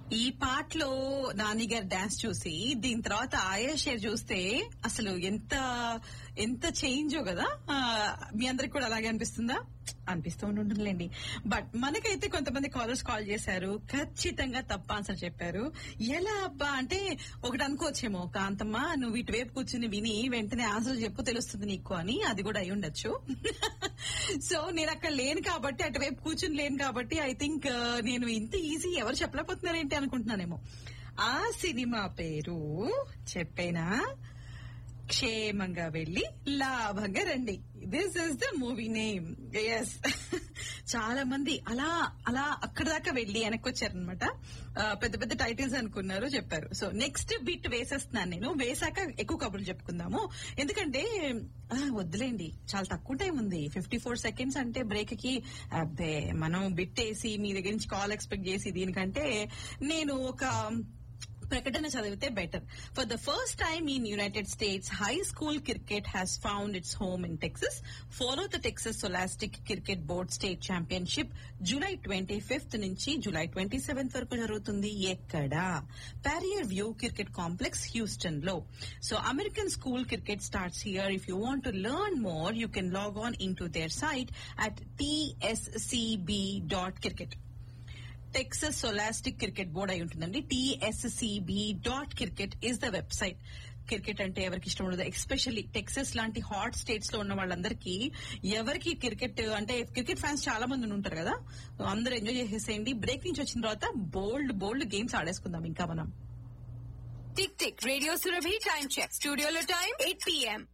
ఈ పాటలో నాని గారి డాన్స్ చూసి దీని తర్వాత ఆయా షేర్ చూస్తే అసలు ఎంత ఎంత చేంజో కదా ఆ, మీ అందరికి కూడా అలాగే అనిపిస్తుందా అనిపిస్తూ ఉంటుందిలేండి బట్ మనకైతే కొంతమంది కాలర్స్ కాల్ చేశారు ఖచ్చితంగా తప్ప ఆన్సర్ చెప్పారు ఎలా అబ్బా అంటే ఒకటి అనుకోవచ్చేమో కాంతమ్మ నువ్వు ఇటువైపు కూర్చుని విని వెంటనే ఆన్సర్ చెప్పు తెలుస్తుంది నీకు అని అది కూడా అయి ఉండొచ్చు సో నేను అక్కడ లేను కాబట్టి అటువైపు కూర్చుని లేను కాబట్టి ఐ థింక్ నేను ఇంత ఈజీ ఎవరు చెప్పలేకపోతున్నారేంటి అనుకుంటున్నానేమో ఆ సినిమా పేరు చెప్పేనా క్షేమంగా వెళ్లి లాభంగా రండి this is the movie name is చాలా మంది అలా అలా అక్కడ దాకా వెళ్లి వెనక్కి వచ్చారనమాట పెద్ద పెద్ద టైటిల్స్ అనుకున్నారు చెప్పారు సో నెక్స్ట్ బిట్ వేసేస్తున్నాను నేను వేసాక ఎక్కువ కబుర్లు చెప్పుకుందాము ఎందుకంటే ఆ, వద్దులేండి చాలా తక్కువ టైం ఉంది ఫిఫ్టీ ఫోర్ సెకండ్స్ అంటే బ్రేక్ కి అబ్బే మనం బిట్ వేసి మీ దగ్గర నుంచి కాల్ ఎక్స్పెక్ట్ చేసి దీనికంటే నేను ఒక ప్రకటన చదివితే better for the first time in United States high school cricket has found its home in Texas follow the Texas scholastic cricket board state championship July twenty fifth నుంచి జూలై ట్వంటీ సెవెంత్ వరకు జరుగుతుంది ఎక్కడ prairie view cricket complex Houston లో so American school cricket starts here if you want to learn more you can log on in to their site at TSCB dot cricket Texas scholastic cricket board అయి ఉంటుందండి TSCB dot cricket is the website cricket అంటే ఎవరికి ఇష్టం ఉండదు especially Texas లాంటి hot states లో ఉన్న వాళ్ళందరికీ ఎవరికి క్రికెట్ అంటే క్రికెట్ ఫ్యాన్స్ చాలా మంది ఉంటారు కదా అందరూ ఎంజాయ్ చేసేసేయండి బ్రేక్ నుంచి వచ్చిన తర్వాత బోల్డ్ బోల్డ్ గేమ్స్ ఆడేసుకుందాం ఇంకా మనం tick tick radio Surabhi time check స్టూడియోలో టైం ఎయిట్ పిఎం